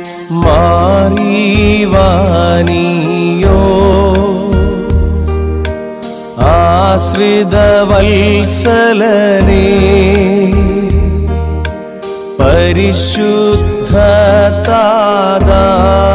മാറിവാനിയോ ആശ്രിതവത്സലനേ പരിശുദ്ധ താതാ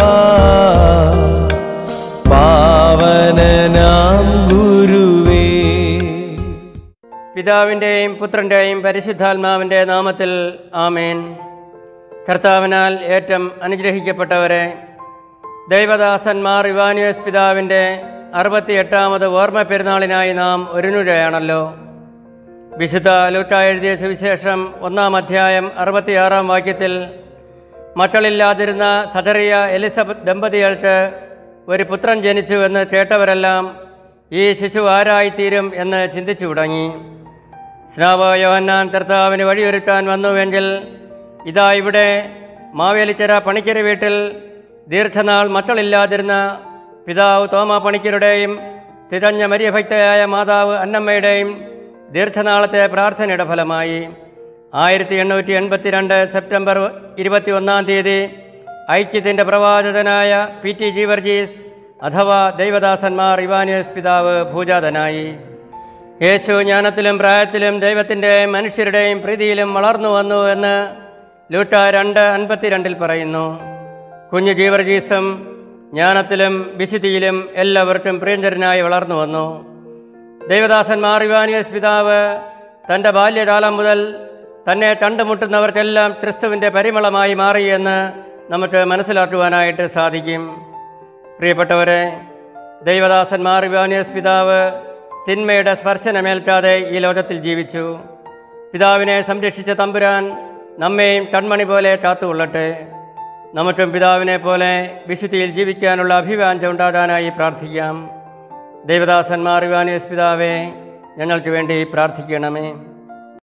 പാവനനാം ഗുരുവേ പിതാവിൻ്റെയും പുത്രൻ്റെയും പരിശുദ്ധാത്മാവിൻ്റെ നാമത്തിൽ ആമേൻ കർത്താവിനാൽ ഏറ്റവും അനുഗ്രഹിക്കപ്പെട്ടവരെ ദൈവദാസന്മാർ ഇവാനുയസ് പിതാവിൻ്റെ അറുപത്തിയെട്ടാമത് ഓർമ്മ പെരുന്നാളിനായി നാം ഒരുങ്ങുകയാണല്ലോ വിശുദ്ധ ലൂട്ട എഴുതിയ സുവിശേഷം ഒന്നാം അധ്യായം അറുപത്തിയാറാം വാക്യത്തിൽ മക്കളില്ലാതിരുന്ന സദറിയ എലിസബത്ത് ദമ്പതികൾക്ക് ഒരു പുത്രൻ ജനിച്ചു എന്ന് കേട്ടവരെല്ലാം ഈ ശിശു ആരായിത്തീരും എന്ന് ചിന്തിച്ചു തുടങ്ങി സ്നാവ യോഹന്നാൻ കർത്താവിന് വഴിയൊരുക്കാൻ വന്നുവെങ്കിൽ ഇതാ ഇവിടെ മാവേലിക്കര പണിക്കര വീട്ടിൽ ദീർഘനാൾ മക്കളില്ലാതിരുന്ന പിതാവ് തോമ പണിക്കരുടെയും തികഞ്ഞ മര്യഭക്തയായ മാതാവ് അന്നമ്മയുടെയും ദീർഘനാളത്തെ പ്രാർത്ഥനയുടെ ഫലമായി ആയിരത്തി എണ്ണൂറ്റി എൺപത്തിരണ്ട് സെപ്റ്റംബർ ഇരുപത്തി ഒന്നാം തീയതി ഐക്യത്തിൻ്റെ പ്രവാചകനായ പി ടി ജി വർഗീസ് അഥവാ ദൈവദാസന്മാർ ഇവാനിയസ് പിതാവ് ഭൂജാതനായി യേശു ജ്ഞാനത്തിലും പ്രായത്തിലും ദൈവത്തിൻ്റെയും മനുഷ്യരുടെയും പ്രീതിയിലും വളർന്നു വന്നു എന്ന് ലൂട്ട രണ്ട് അൻപത്തിരണ്ടിൽ പറയുന്നു കുഞ്ഞു ജീവർജീസും ജ്ഞാനത്തിലും വിശുദ്ധിയിലും എല്ലാവർക്കും പ്രിയങ്കരനായി വളർന്നു വന്നു ദൈവദാസന്മാർ ഇവാനിയസ് പിതാവ് തൻ്റെ ബാല്യകാലം മുതൽ തന്നെ കണ്ടുമുട്ടുന്നവർക്കെല്ലാം ക്രിസ്തുവിൻ്റെ പരിമളമായി മാറിയെന്ന് നമുക്ക് മനസ്സിലാക്കുവാനായിട്ട് സാധിക്കും പ്രിയപ്പെട്ടവരെ ദൈവദാസന്മാർ ഇവാനിയസ് പിതാവ് തിന്മയുടെ സ്പർശനമേൽക്കാതെ ഈ ലോകത്തിൽ ജീവിച്ചു പിതാവിനെ സംരക്ഷിച്ച തമ്പുരാൻ നമ്മെയും കൺമണി പോലെ കാത്തുകൊള്ളട്ടെ നമുക്കും പിതാവിനെ പോലെ വിശുദ്ധിയിൽ ജീവിക്കാനുള്ള അഭിവാഞ്ച ഉണ്ടാകാനായി പ്രാർത്ഥിക്കാം ദേവദാസന്മാർ ഇവാനിയസ് പിതാവെ ഞങ്ങൾക്ക് വേണ്ടി പ്രാർത്ഥിക്കണമേ